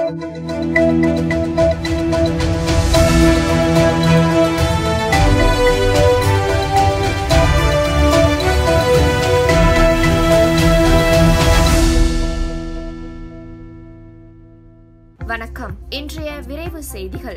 வணக்கம் இன்றைய விரைவு செய்திகள்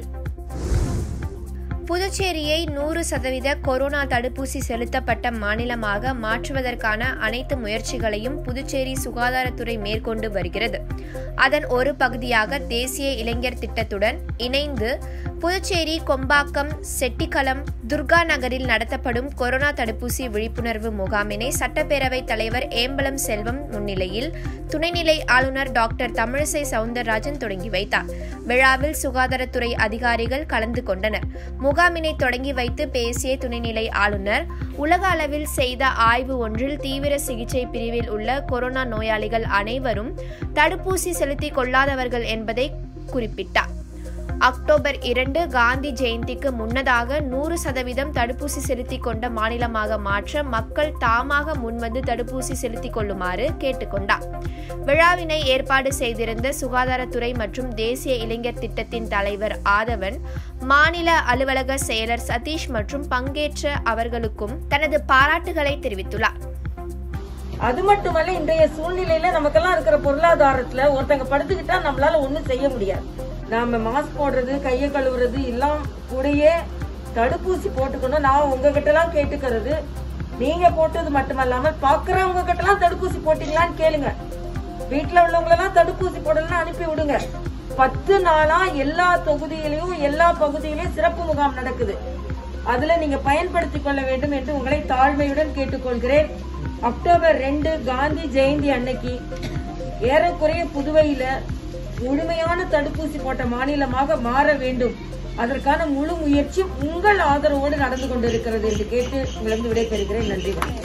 புதுச்சேரியை நூறு சதவீத கொரோனா தடுப்பூசி செலுத்தப்பட்ட மாநிலமாக மாற்றுவதற்கான அனைத்து முயற்சிகளையும் புதுச்சேரி சுகாதாரத்துறை மேற்கொண்டு வருகிறது அதன் ஒரு பகுதியாக தேசிய இளைஞர் திட்டத்துடன் இணைந்து புதுச்சேரி கொம்பாக்கம் செட்டிக்குளம் துர்கா நகரில் நடத்தப்படும் கொரோனா தடுப்பூசி விழிப்புணர்வு முகாமினை சட்டப்பேரவைத் தலைவர் ஏம்பலம் செல்வம் முன்னிலையில் துணைநிலை ஆளுநர் டாக்டர் தமிழிசை சவுந்தரராஜன் தொடங்கி வைத்தார் விழாவில் சுகாதாரத்துறை அதிகாரிகள் கலந்து கொண்டனர் முகாமினை தொடங்கி வைத்து பேசிய துணைநிலை ஆளுநர் உலக அளவில் செய்த ஆய்வு ஒன்றில் தீவிர சிகிச்சை பிரிவில் உள்ள கொரோனா நோயாளிகள் அனைவரும் தடுப்பூசி செலுத்திக் கொள்ளாதவர்கள் என்பதை குறிப்பிட்டார் அக்டோபர் இரண்டு காந்தி ஜெயந்திக்கு முன்னதாக நூறு சதவீதம் தடுப்பூசி செலுத்திக் கொண்ட மாநிலமாக மாற்ற மக்கள் தாமாக முன்வந்து தடுப்பூசி செலுத்திக் கொள்ளுமாறு கேட்டுக்கொண்டார் விழாவினை ஏற்பாடு செய்திருந்த சுகாதாரத்துறை மற்றும் தேசிய இளைஞர் திட்டத்தின் தலைவர் ஆதவன் மாநில அலுவலக செயலர் சதீஷ் மற்றும் பங்கேற்ற அவர்களுக்கும் தனது பாராட்டுகளை தெரிவித்துள்ளார் அது மட்டுமல்ல இன்றைய சூழ்நிலையில நமக்கெல்லாம் இருக்கிற பொருளாதாரத்துல ஒருத்தங்க படுத்துக்கிட்டா நம்மளால ஒண்ணும் செய்ய முடியாது நாம மாஸ்க் போடுறது கையை கழுவுறது எல்லாம் கூடயே தடுப்பூசி போட்டுக்கணும் நான் உங்ககிட்ட எல்லாம் கேட்டுக்கிறது நீங்க போட்டது மட்டுமல்லாம பாக்குறவங்க கிட்ட எல்லாம் தடுப்பூசி போட்டீங்களான்னு கேளுங்க வீட்டுல உள்ளவங்களெல்லாம் தடுப்பூசி போடலன்னு அனுப்பி விடுங்க பத்து நாளா எல்லா தொகுதியிலையும் எல்லா பகுதியிலையும் சிறப்பு முகாம் நடக்குது அதுல நீங்க பயன்படுத்திக் கொள்ள வேண்டும் என்று உங்களை தாழ்மையுடன் கேட்டுக்கொள்கிறேன் அக்டோபர் ரெண்டு காந்தி ஜெயந்தி அன்னைக்கு ஏறக்குறைய புதுவையில முழுமையான தடுப்பூசி போட்ட மாநிலமாக மாற வேண்டும் அதற்கான முழு முயற்சி உங்கள் ஆதரவோடு நடந்து கொண்டிருக்கிறது என்று கேட்டு உங்களிடம் விடைபெறுகிறேன் நன்றி வணக்கம்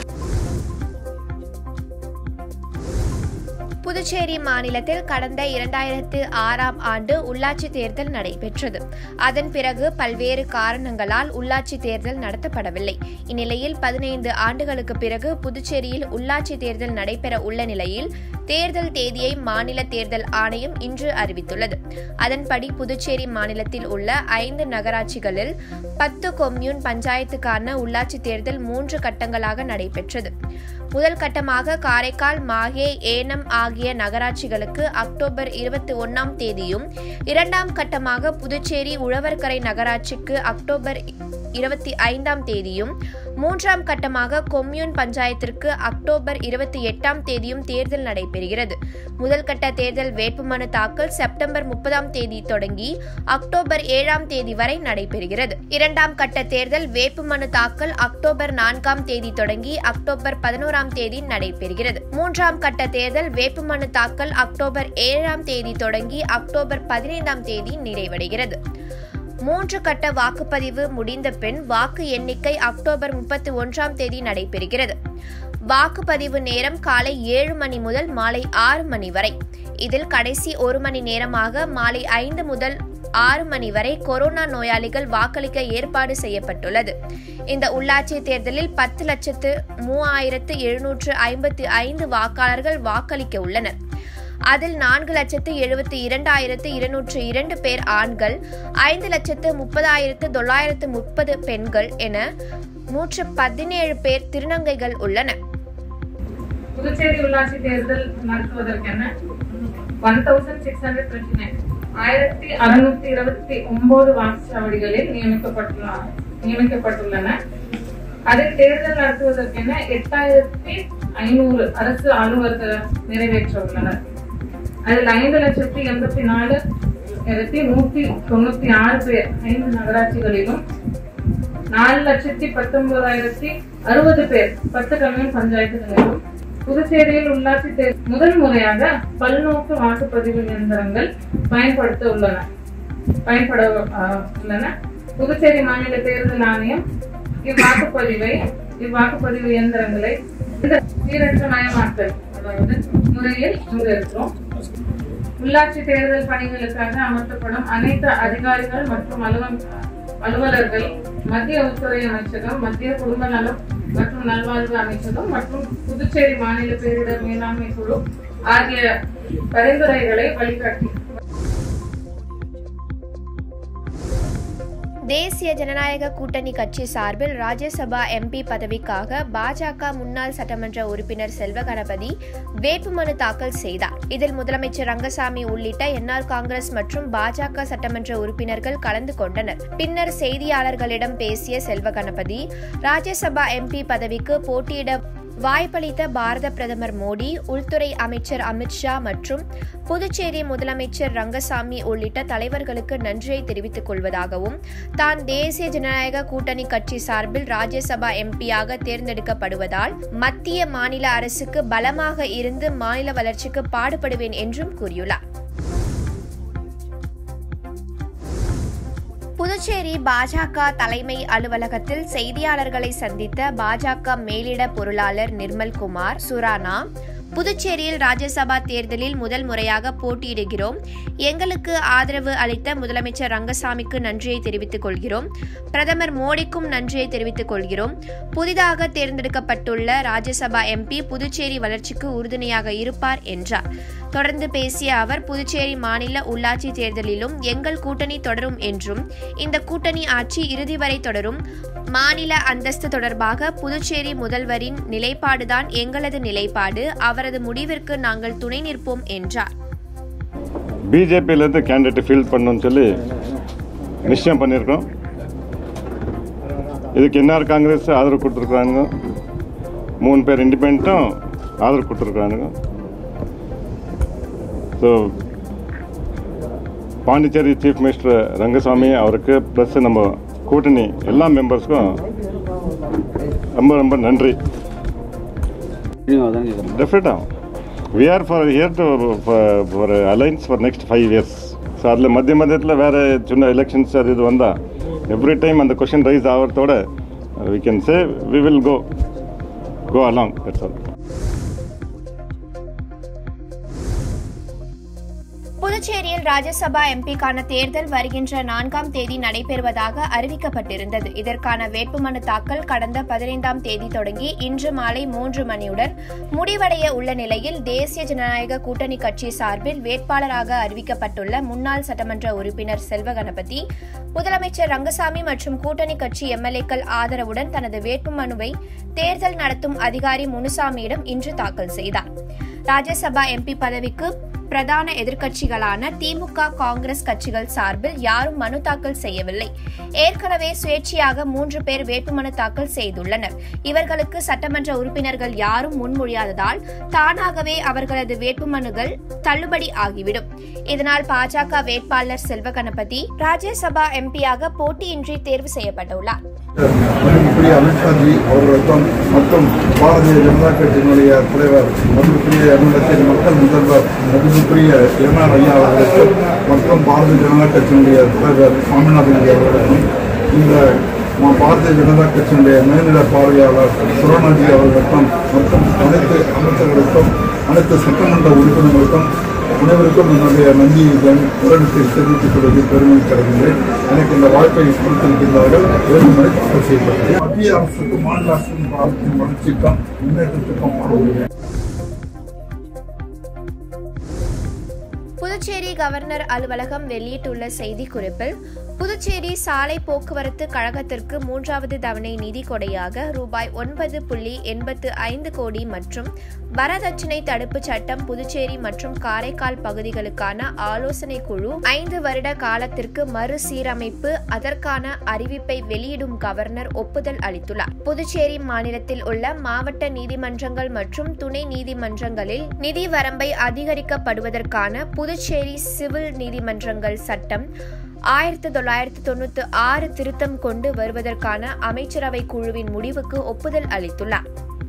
புதுச்சேரி மாநிலத்தில் கடந்த இரண்டாயிரத்து ஆறாம் ஆண்டு உள்ளாட்சி தேர்தல் நடைபெற்றது அதன் பிறகு பல்வேறு காரணங்களால் உள்ளாட்சி தேர்தல் நடத்தப்படவில்லை இந்நிலையில் பதினைந்து ஆண்டுகளுக்கு பிறகு புதுச்சேரியில் உள்ளாட்சி தேர்தல் நடைபெற உள்ள நிலையில் தேர்தல் தேதியை மாநில தேர்தல் ஆணையம் இன்று அறிவித்துள்ளது அதன்படி புதுச்சேரி மாநிலத்தில் உள்ள ஐந்து நகராட்சிகளில் பத்து கொம்யூன் பஞ்சாயத்துக்கான உள்ளாட்சி தேர்தல் மூன்று கட்டங்களாக நடைபெற்றது முதல் கட்டமாக காரைக்கால் மாஹே ஏனம் ஆகிய நகராட்சிகளுக்கு அக்டோபர் இருபத்தி ஒன்னாம் தேதியும் இரண்டாம் கட்டமாக புதுச்சேரி உழவர்கரை நகராட்சிக்கு அக்டோபர் இருபத்தி ஐந்தாம் தேதியும் மூன்றாம் கட்டமாக கொம்யூன் பஞ்சாயத்திற்கு அக்டோபர் இருபத்தி எட்டாம் தேதியும் தேர்தல் நடைபெறுகிறது முதல் கட்ட தேர்தல் வேட்புமனு தாக்கல் செப்டம்பர் முப்பதாம் தேதி தொடங்கி அக்டோபர் ஏழாம் தேதி வரை நடைபெறுகிறது இரண்டாம் கட்ட தேர்தல் வேட்புமனு தாக்கல் அக்டோபர் நான்காம் தேதி தொடங்கி அக்டோபர் பதினோராம் தேதி நடைபெறுகிறது மூன்றாம் கட்ட தேர்தல் வேட்புமனு தாக்கல் அக்டோபர் ஏழாம் தேதி தொடங்கி அக்டோபர் பதினைந்தாம் தேதி நிறைவடைகிறது மூன்று கட்ட வாக்குப்பதிவு முடிந்த பின் வாக்கு எண்ணிக்கை அக்டோபர் முப்பத்தி ஒன்றாம் தேதி நடைபெறுகிறது வாக்குப்பதிவு நேரம் காலை ஏழு மணி முதல் மாலை ஆறு மணி வரை இதில் கடைசி ஒரு மணி நேரமாக மாலை ஐந்து முதல் ஆறு மணி வரை கொரோனா நோயாளிகள் வாக்களிக்க ஏற்பாடு செய்யப்பட்டுள்ளது இந்த உள்ளாட்சி தேர்தலில் பத்து லட்சத்து மூவாயிரத்து எழுநூற்று ஐம்பத்தி ஐந்து வாக்காளர்கள் வாக்களிக்க உள்ளனர் அதில் நான்கு லட்சத்து எழுபத்தி இரண்டாயிரத்து இருநூற்று இரண்டு பேர் ஆண்கள் ஐந்து லட்சத்து முப்பதாயிரத்து தொள்ளாயிரத்து முப்பது பெண்கள் என நூற்று பதினேழு பேர் திருநங்கைகள் உள்ளன புதுச்சேரி உள்ளாட்சி தேர்தல் நடத்துவதற்கென one thousand six hundred twenty nine ஆயிரத்தி அறுநூத்தி இருபத்தி ஒன்பது வாக்குச்சாவடிகளில் நியமிக்கப்பட்டுள்ள நியமிக்கப்பட்டுள்ளன அதில் தேர்தல் நடத்துவதற்கென எட்டாயிரத்தி ஐநூறு அரசு அலுவலர்கள் நிறைவேற்ற உள்ளனர் அதில் ஐந்து லட்சத்தி எண்பத்தி நாலு ஆயிரத்தி நூத்தி தொண்ணூத்தி ஆறு பேர் ஐந்து நகராட்சிகளிலும் நாலு லட்சத்தி பத்தொன்பதாயிரத்தி அறுபது பேர் பத்து கம்யூன் பஞ்சாயத்துகளிலும் புதுச்சேரியில் உள்ளாட்சி தேர் முதல் முறையாக பல்நோக்கு வாக்குப்பதிவு இயந்திரங்கள் பயன்படுத்த உள்ளன பயன்பட அஹ், உள்ளன புதுச்சேரி மாநில தேர்தல் ஆணையம் இவ்வாக்குப்பதிவை இவ்வாக்குப்பதிவு இயந்திரங்களை இந்த சீரற்ற மயமாக்கல் அதாவது முறையில் இங்கு இருக்கிறோம் உள்ளாட்சி தேர்தல் பணிகளுக்காக அமர்த்தப்படும் அனைத்து அதிகாரிகள் மற்றும் அலுவல் அலுவலர்கள் மத்திய உள்துறை அமைச்சகம் மத்திய குடும்ப நலம் மற்றும் நல்வாழ்வு அமைச்சகம் மற்றும் புதுச்சேரி மாநில பேரிடர் மேலாண்மை குழு ஆகிய பரிந்துரைகளை வழிகாட்டி தேசிய ஜனநாயக கூட்டணி கட்சி சார்பில் ராஜ்யசபா எம்பி பதவிக்காக பாஜக முன்னாள் சட்டமன்ற உறுப்பினர் செல்வ கணபதி வேட்புமனு தாக்கல் செய்தார் இதில் முதலமைச்சர் ரங்கசாமி உள்ளிட்ட என்ஆர் காங்கிரஸ் மற்றும் பாஜக சட்டமன்ற உறுப்பினர்கள் கலந்து கொண்டனர் பின்னர் செய்தியாளர்களிடம் பேசிய செல்வ கணபதி ராஜ்யசபா எம்பி பதவிக்கு போட்டியிட வாய்ப்பளித்த பாரத பிரதமர் மோடி உள்துறை அமைச்சர் அமித்ஷா மற்றும் புதுச்சேரி முதலமைச்சர் ரங்கசாமி உள்ளிட்ட தலைவர்களுக்கு நன்றியை தெரிவித்துக் கொள்வதாகவும் தான் தேசிய ஜனநாயக கூட்டணி கட்சி சார்பில் ராஜ்யசபா எம்பியாக தேர்ந்தெடுக்கப்படுவதால் மத்திய மாநில அரசுக்கு பலமாக இருந்து மாநில வளர்ச்சிக்கு பாடுபடுவேன் என்றும் கூறியுள்ளார் புதுச்சேரி பாஜக தலைமை அலுவலகத்தில் செய்தியாளர்களை சந்தித்த பாஜக மேலிட பொருளாளர் நிர்மல்குமார் சுரானா புதுச்சேரியில் ராஜ்யசபா தேர்தலில் முதல் முறையாக போட்டியிடுகிறோம் எங்களுக்கு ஆதரவு அளித்த முதலமைச்சர் ரங்கசாமிக்கு நன்றியை தெரிவித்துக் கொள்கிறோம் பிரதமர் மோடிக்கும் நன்றியை தெரிவித்துக் கொள்கிறோம் புதிதாக தேர்ந்தெடுக்கப்பட்டுள்ள ராஜ்யசபா எம்பி புதுச்சேரி வளர்ச்சிக்கு உறுதுணையாக இருப்பார் என்றார் தொடர்ந்து பேசிய அவர் புதுச்சேரி மாநில உள்ளாட்சி தேர்தலிலும் எங்கள் கூட்டணி தொடரும் என்றும் இந்த கூட்டணி ஆட்சி இறுதி வரை தொடரும் மாநில அந்தஸ்து தொடர்பாக புதுச்சேரி முதல்வரின் நிலைப்பாடுதான் எங்களது நிலைப்பாடு அவரது முடிவிற்கு நாங்கள் துணை நிற்போம் என்றார் பிஜேபியிலேருந்து கேண்டிடேட் ஃபீல் பண்ணணும்னு சொல்லி நிச்சயம் பண்ணியிருக்கோம் இதுக்கு என்ஆர் காங்கிரஸ் ஆதரவு கொடுத்துருக்குறானுங்க மூணு பேர் இண்டிபெண்ட்டும் ஆதரவு கொடுத்துருக்குறானுங்க so Pondicherry chief minister Rangasamy அவருக்கு ப்ளஸ் நம்ம கூட்டணி எல்லா மெம்பர்ஸ்க்கும் ரொம்ப ரொம்ப நன்றி டெஃபினட்டாக we are for here to for alliance for next five years so அதில் மத்திய மத்தியத்தில் வேறு சின்ன எலெக்ஷன்ஸ் அது இது வந்தால் எவ்ரி டைம் அந்த கொஷின் ரைஸ் ஆகிறதோட we can say we will go go along that's all புதுச்சேரியில் ராஜ்யசபா எம்பிக்கான தேர்தல் வருகின்ற நான்காம் தேதி நடைபெறுவதாக அறிவிக்கப்பட்டிருந்தது இதற்கான வேட்புமனு தாக்கல் கடந்த பதினைந்தாம் தேதி தொடங்கி இன்று மாலை மூன்று மணியுடன் முடிவடைய உள்ள நிலையில் தேசிய ஜனநாயக கூட்டணி கட்சி சார்பில் வேட்பாளராக அறிவிக்கப்பட்டுள்ள முன்னாள் சட்டமன்ற உறுப்பினர் செல்வ கணபதி முதலமைச்சர் ரங்கசாமி மற்றும் கூட்டணி கட்சி எம்எல்ஏக்கள் ஆதரவுடன் தனது வேட்புமனுவை தேர்தல் நடத்தும் அதிகாரி முனுசாமியிடம் இன்று தாக்கல் செய்தார் ராஜ்யசபா எம்பி பதவிக்கு பிரதான எதிர்க்கட்சிகளான திமுக காங்கிரஸ் கட்சிகள் சார்பில் யாரும் மனு தாக்கல் செய்யவில்லை ஏற்கனவே சுயேட்சையாக மூன்று பேர் வேட்புமனு தாக்கல் செய்துள்ளனர் இவர்களுக்கு சட்டமன்ற உறுப்பினர்கள் யாரும் முன்மொழியாததால் தானாகவே அவர்களது வேட்புமனுகள் தள்ளுபடி ஆகிவிடும் இதனால் பாஜக வேட்பாளர் செல்வ கணபதி ராஜ்யசபா எம்பியாக போட்டியின்றி தேர்வு செய்யப்பட்டுள்ளார் மதிப்புக்குரிய அமித்ஷாஜி அவர்களுக்கும் மற்றும் பாரதிய ஜனதா கட்சியினுடைய தலைவர் மதிப்புக்குரிய தமிழகத்தின் மக்கள் முதல்வர் மதிப்புக்குரிய எம்ஆர் ஐயா அவர்களுக்கும் மற்றும் பாரதிய ஜனதா கட்சியினுடைய தலைவர் சுவாமிநாதன் அவர்களுக்கும் இந்த மா- பாரதிய ஜனதா கட்சியினுடைய மேல்நில பார்வையாளர் சுரோனாஜி அவர்களுக்கும் மற்றும் அனைத்து அமைச்சர்களுக்கும் அனைத்து சட்டமன்ற உறுப்பினர்களுக்கும் அனைவருக்கும் என்னுடைய நன்றியை வருடத்தில் தெரிவித்துக் கொள்வது பெருமை தருகின்றேன் எனக்கு இந்த வாய்ப்பை கொடுத்திருக்கின்றார்கள் வேறுமுறை தாக்கல் செய்யப்பட்டது மத்திய அரசுக்கும் மாநில அரசுக்கும் பாரத்தின் வளர்ச்சிக்கும் முன்னேற்றத்துக்கும் பாடுகிறேன் புதுச்சேரி கவர்னர் அலுவலகம் வெளியிட்டுள்ள செய்திக்குறிப்பில் புதுச்சேரி சாலை போக்குவரத்து கழகத்திற்கு மூன்றாவது தவணை நிதி கொடையாக ரூபாய் ஒன்பது புள்ளி எண்பத்து ஐந்து கோடி மற்றும் வரதட்சணை தடுப்பு சட்டம் புதுச்சேரி மற்றும் காரைக்கால் பகுதிகளுக்கான ஆலோசனை குழு ஐந்து வருட காலத்திற்கு மறுசீரமைப்பு அதற்கான அறிவிப்பை வெளியிடும் கவர்னர் ஒப்புதல் அளித்துள்ளார் புதுச்சேரி மாநிலத்தில் உள்ள மாவட்ட நீதிமன்றங்கள் மற்றும் துணை நீதிமன்றங்களில் நிதி வரம்பை அதிகரிக்கப்படுவதற்கான புதுச்சேரி சிவில் நீதிமன்றங்கள் சட்டம் ஆயிரத்தி தொள்ளாயிரத்தி தொண்ணூத்தி ஆறு திருத்தம் கொண்டு வருவதற்கான அமைச்சரவை குழுவின் முடிவுக்கு ஒப்புதல் அளித்துள்ளார்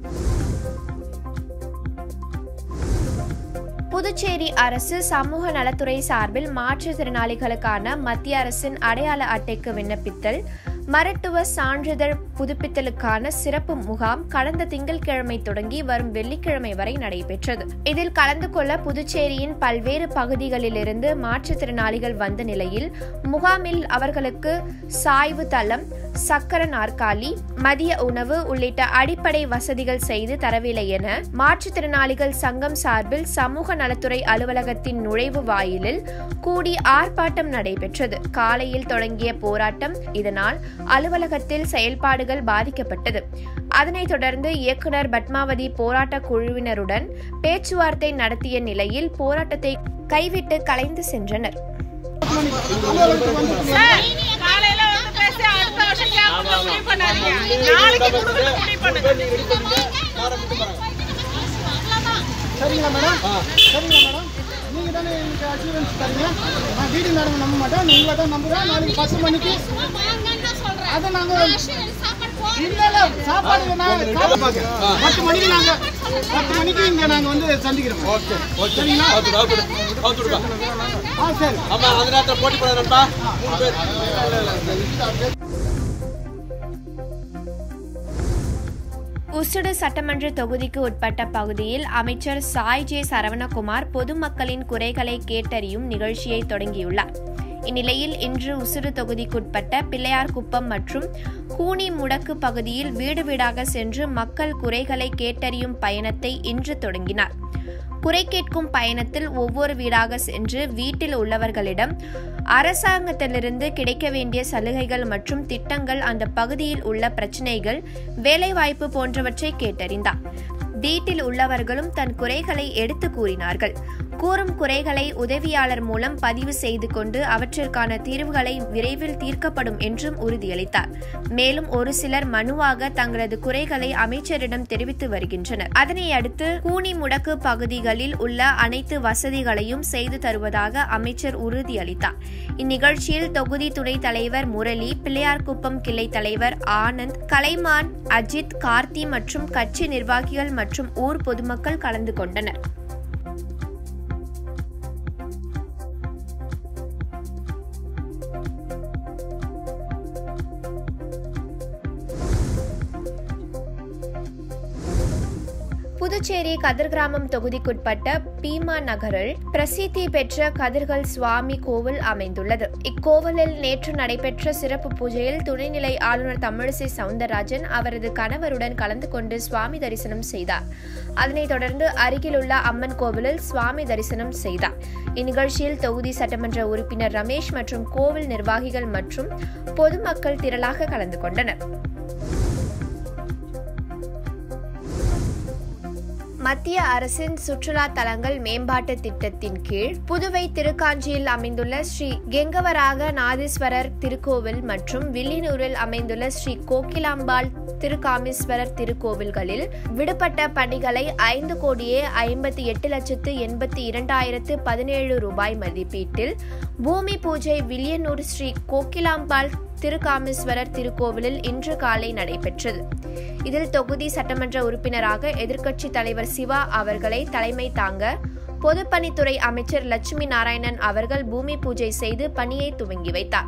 புதுச்சேரி அரசு சமூக நலத்துறை சார்பில் மாற்றுத்திறனாளிகளுக்கான மத்திய அரசின் அடையாள அட்டைக்கு விண்ணப்பித்தல் மருத்துவ சான்றிதழ் புதுப்பித்தலுக்கான சிறப்பு முகாம் கடந்த திங்கட்கிழமை தொடங்கி வரும் வெள்ளிக்கிழமை வரை நடைபெற்றது இதில் கலந்து கொள்ள புதுச்சேரியின் பல்வேறு பகுதிகளிலிருந்து மாற்றுத்திறனாளிகள் வந்த நிலையில் முகாமில் அவர்களுக்கு சாய்வு தளம் சக்கர நாற்காலி மதிய உணவு உள்ளிட்ட அடிப்படை வசதிகள் செய்து தரவில்லை என மாற்றுத்திறனாளிகள் சங்கம் சார்பில் சமூக நலத்துறை அலுவலகத்தின் நுழைவு வாயிலில் கூடி ஆர்ப்பாட்டம் நடைபெற்றது காலையில் தொடங்கிய போராட்டம் இதனால் அலுவலகத்தில் செயல்பாடுகள் பாதிக்கப்பட்டது அதனைத் தொடர்ந்து இயக்குனர் பத்மாவதி போராட்ட குழுவினருடன் பேச்சுவார்த்தை நடத்திய நிலையில் போராட்டத்தை கைவிட்டு கலைந்து சென்றனர் காலையில வந்து பேசி அடுத்த வருஷம் கேட்கணும்னு முடிவு பண்ணாதீங்க நாளைக்கு கொடுக்கணும் முடிவு பண்ணுங்க சரிங்களா மேடம் சரிங்களா மேடம் நீங்க தானே எனக்கு அசூரன்ஸ் தரீங்க நான் வீடு மேடம் நம்ப மாட்டேன் நீங்கள தான் நம்புறேன் நாளைக்கு பத்து மணிக்கு அதை நாங்க இல்ல இல்ல சாப்பாடு நான் சாப்பிட பத்து மணிக்கு நாங்க பத்து மணிக்கு இங்க நாங்க வந்து சந்திக்கிறோம் ஓகே சரிங்களா ஆ சரி உசுடு சட்டமன்ற தொகுதிக்கு உட்பட்ட பகுதியில் அமைச்சர் சாய் ஜே சரவணகுமார் பொதுமக்களின் குறைகளை கேட்டறியும் நிகழ்ச்சியை தொடங்கியுள்ளார் இந்நிலையில் இன்று உசுறு தொகுதிக்குட்பட்ட பிள்ளையார்குப்பம் மற்றும் கூனி முடக்கு பகுதியில் வீடு வீடாக சென்று மக்கள் குறைகளை கேட்டறியும் பயணத்தை இன்று தொடங்கினார் குறை கேட்கும் பயணத்தில் ஒவ்வொரு வீடாக சென்று வீட்டில் உள்ளவர்களிடம் அரசாங்கத்திலிருந்து கிடைக்க வேண்டிய சலுகைகள் மற்றும் திட்டங்கள் அந்த பகுதியில் உள்ள பிரச்சினைகள் வேலைவாய்ப்பு போன்றவற்றை கேட்டறிந்தார் வீட்டில் உள்ளவர்களும் தன் குறைகளை எடுத்து கூறினார்கள் கூறும் குறைகளை உதவியாளர் மூலம் பதிவு செய்து கொண்டு அவற்றிற்கான தீர்வுகளை விரைவில் தீர்க்கப்படும் என்றும் உறுதியளித்தார் மேலும் ஒரு சிலர் மனுவாக தங்களது குறைகளை அமைச்சரிடம் தெரிவித்து வருகின்றனர் அதனை அடுத்து கூனி முடக்கு பகுதிகளில் உள்ள அனைத்து வசதிகளையும் செய்து தருவதாக அமைச்சர் உறுதியளித்தார் இந்நிகழ்ச்சியில் தொகுதி துணைத் தலைவர் முரளி பிள்ளையார்குப்பம் கிளை தலைவர் ஆனந்த் கலைமான் அஜித் கார்த்தி மற்றும் கட்சி நிர்வாகிகள் மற்றும் ஊர் பொதுமக்கள் கலந்து கொண்டனர் புதுச்சேரி கதிர்கிராமம் தொகுதிக்குட்பட்ட பீமா நகரில் பிரசித்தி பெற்ற கதிர்கள் சுவாமி கோவில் அமைந்துள்ளது இக்கோவிலில் நேற்று நடைபெற்ற சிறப்பு பூஜையில் துணைநிலை ஆளுநர் தமிழிசை சவுந்தரராஜன் அவரது கணவருடன் கலந்து கொண்டு சுவாமி தரிசனம் செய்தார் அதனைத் தொடர்ந்து அருகிலுள்ள அம்மன் கோவிலில் சுவாமி தரிசனம் செய்தார் இந்நிகழ்ச்சியில் தொகுதி சட்டமன்ற உறுப்பினர் ரமேஷ் மற்றும் கோவில் நிர்வாகிகள் மற்றும் பொதுமக்கள் திரளாக கலந்து கொண்டனர் மத்திய அரசின் சுற்றுலா தலங்கள் மேம்பாட்டு திட்டத்தின் கீழ் புதுவை திருக்காஞ்சியில் அமைந்துள்ள ஸ்ரீ கெங்கவராக நாதீஸ்வரர் திருக்கோவில் மற்றும் வில்லியனூரில் அமைந்துள்ள ஸ்ரீ கோகிலாம்பாள் திருக்காமீஸ்வரர் திருக்கோவில்களில் விடுபட்ட பணிகளை ஐந்து கோடியே ஐம்பத்தி எட்டு லட்சத்து எண்பத்தி இரண்டாயிரத்து பதினேழு ரூபாய் மதிப்பீட்டில் பூமி பூஜை வில்லியனூர் ஸ்ரீ கோகிலாம்பாள் திருக்காமீஸ்வரர் திருக்கோவிலில் இன்று காலை நடைபெற்றது இதில் தொகுதி சட்டமன்ற உறுப்பினராக எதிர்க்கட்சி தலைவர் சிவா அவர்களை தலைமை தாங்க பொதுப்பணித்துறை அமைச்சர் லட்சுமி நாராயணன் அவர்கள் பூமி பூஜை செய்து பணியை துவங்கி வைத்தார்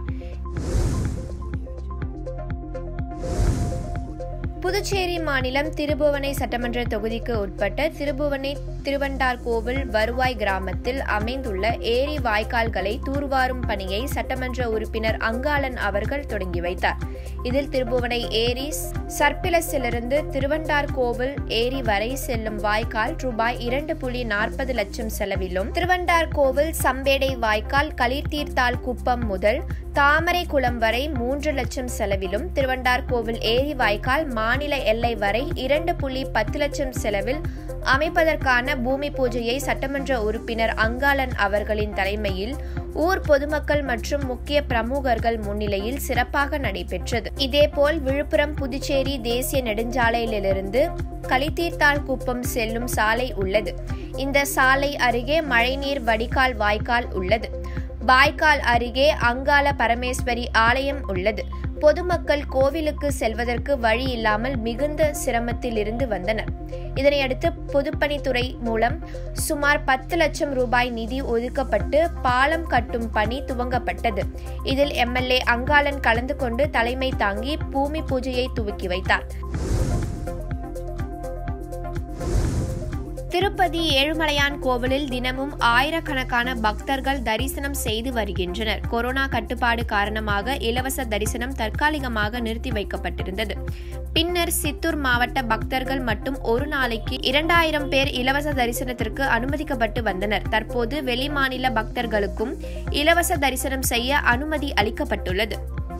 புதுச்சேரி மாநிலம் திருபுவனை சட்டமன்ற தொகுதிக்கு உட்பட்ட திருபுவனை திருவண்டார் கோவில் வருவாய் கிராமத்தில் அமைந்துள்ள ஏரி வாய்க்கால்களை தூர்வாரும் பணியை சட்டமன்ற உறுப்பினர் அங்காளன் அவர்கள் தொடங்கி வைத்தார் இதில் திருபுவனை ஏரி சர்ப்பிலஸிலிருந்து திருவண்டார் கோவில் ஏரி வரை செல்லும் வாய்க்கால் ரூபாய் இரண்டு புள்ளி நாற்பது லட்சம் செலவிலும் திருவண்டார் கோவில் சம்பேடை வாய்க்கால் களிர்தீர்த்தால் குப்பம் முதல் தாமரை குளம் வரை மூன்று லட்சம் செலவிலும் திருவண்டார் கோவில் ஏரி வாய்க்கால் மாநில எல்லை வரை இரண்டு புள்ளி பத்து லட்சம் செலவில் அமைப்பதற்கான பூமி பூஜையை சட்டமன்ற உறுப்பினர் அங்காளன் அவர்களின் தலைமையில் ஊர் பொதுமக்கள் மற்றும் முக்கிய பிரமுகர்கள் முன்னிலையில் சிறப்பாக நடைபெற்றது இதேபோல் விழுப்புரம் புதுச்சேரி தேசிய நெடுஞ்சாலையிலிருந்து களித்தீர்த்தாள் குப்பம் செல்லும் சாலை உள்ளது இந்த சாலை அருகே மழைநீர் வடிகால் வாய்க்கால் உள்ளது வாய்க்கால் அருகே அங்காள பரமேஸ்வரி ஆலயம் உள்ளது பொதுமக்கள் கோவிலுக்கு செல்வதற்கு வழி இல்லாமல் மிகுந்த சிரமத்தில் இருந்து வந்தனர் இதனையடுத்து பொதுப்பணித்துறை மூலம் சுமார் பத்து லட்சம் ரூபாய் நிதி ஒதுக்கப்பட்டு பாலம் கட்டும் பணி துவங்கப்பட்டது இதில் எம்எல்ஏ அங்காளன் கலந்து கொண்டு தலைமை தாங்கி பூமி பூஜையை துவக்கி வைத்தார் திருப்பதி ஏழுமலையான் கோவிலில் தினமும் ஆயிரக்கணக்கான பக்தர்கள் தரிசனம் செய்து வருகின்றனர் கொரோனா கட்டுப்பாடு காரணமாக இலவச தரிசனம் தற்காலிகமாக நிறுத்தி வைக்கப்பட்டிருந்தது பின்னர் சித்தூர் மாவட்ட பக்தர்கள் மட்டும் ஒரு நாளைக்கு இரண்டாயிரம் பேர் இலவச தரிசனத்திற்கு அனுமதிக்கப்பட்டு வந்தனர் தற்போது வெளிமாநில பக்தர்களுக்கும் இலவச தரிசனம் செய்ய அனுமதி அளிக்கப்பட்டுள்ளது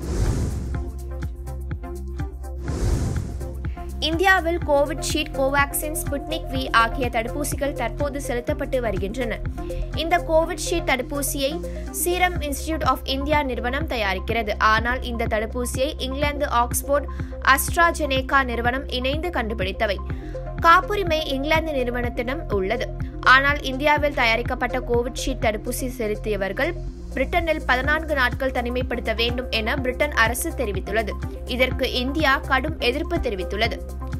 இந்தியாவில் கோவிட்ஷீல்ட் கோவாக்சின் ஸ்புட்னிக் வி ஆகிய தடுப்பூசிகள் தற்போது செலுத்தப்பட்டு வருகின்றன இந்த கோவிட்ஷீல்ட் தடுப்பூசியை சீரம் இன்ஸ்டிடியூட் ஆஃப் இந்தியா நிறுவனம் தயாரிக்கிறது ஆனால் இந்த தடுப்பூசியை இங்கிலாந்து ஆக்ஸ்போர்ட் அஸ்ட்ராஜெனேகா நிறுவனம் இணைந்து கண்டுபிடித்தவை காப்புரிமை இங்கிலாந்து நிறுவனத்திடம் உள்ளது ஆனால் இந்தியாவில் தயாரிக்கப்பட்ட கோவிட்ஷீல்ட் தடுப்பூசி செலுத்தியவர்கள் பிரிட்டனில் பதினான்கு நாட்கள் தனிமைப்படுத்த வேண்டும் என பிரிட்டன் அரசு தெரிவித்துள்ளது இதற்கு இந்தியா கடும் எதிர்ப்பு தெரிவித்துள்ளது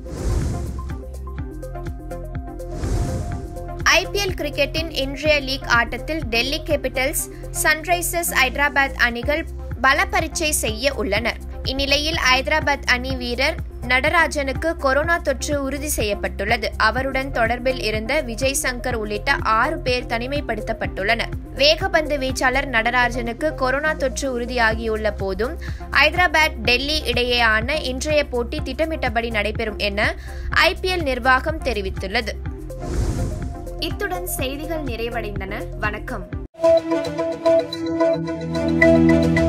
ஐபிஎல் கிரிக்கெட்டின் இன்றைய லீக் ஆட்டத்தில் டெல்லி கேபிட்டல்ஸ் சன்ரைசர்ஸ் ஹைதராபாத் அணிகள் பல பரீட்சை செய்ய உள்ளனர் இந்நிலையில் ஹைதராபாத் அணி வீரர் நடராஜனுக்கு கொரோனா தொற்று உறுதி செய்யப்பட்டுள்ளது அவருடன் தொடர்பில் இருந்த விஜய் சங்கர் உள்ளிட்ட ஆறு பேர் தனிமைப்படுத்தப்பட்டுள்ளனர் வேகப்பந்து வீச்சாளர் நடராஜனுக்கு கொரோனா தொற்று உறுதியாகியுள்ள போதும் ஹைதராபாத் டெல்லி இடையேயான இன்றைய போட்டி திட்டமிட்டபடி நடைபெறும் என ஐபிஎல் நிர்வாகம் தெரிவித்துள்ளது இத்துடன் செய்திகள் நிறைவடைந்தன வணக்கம்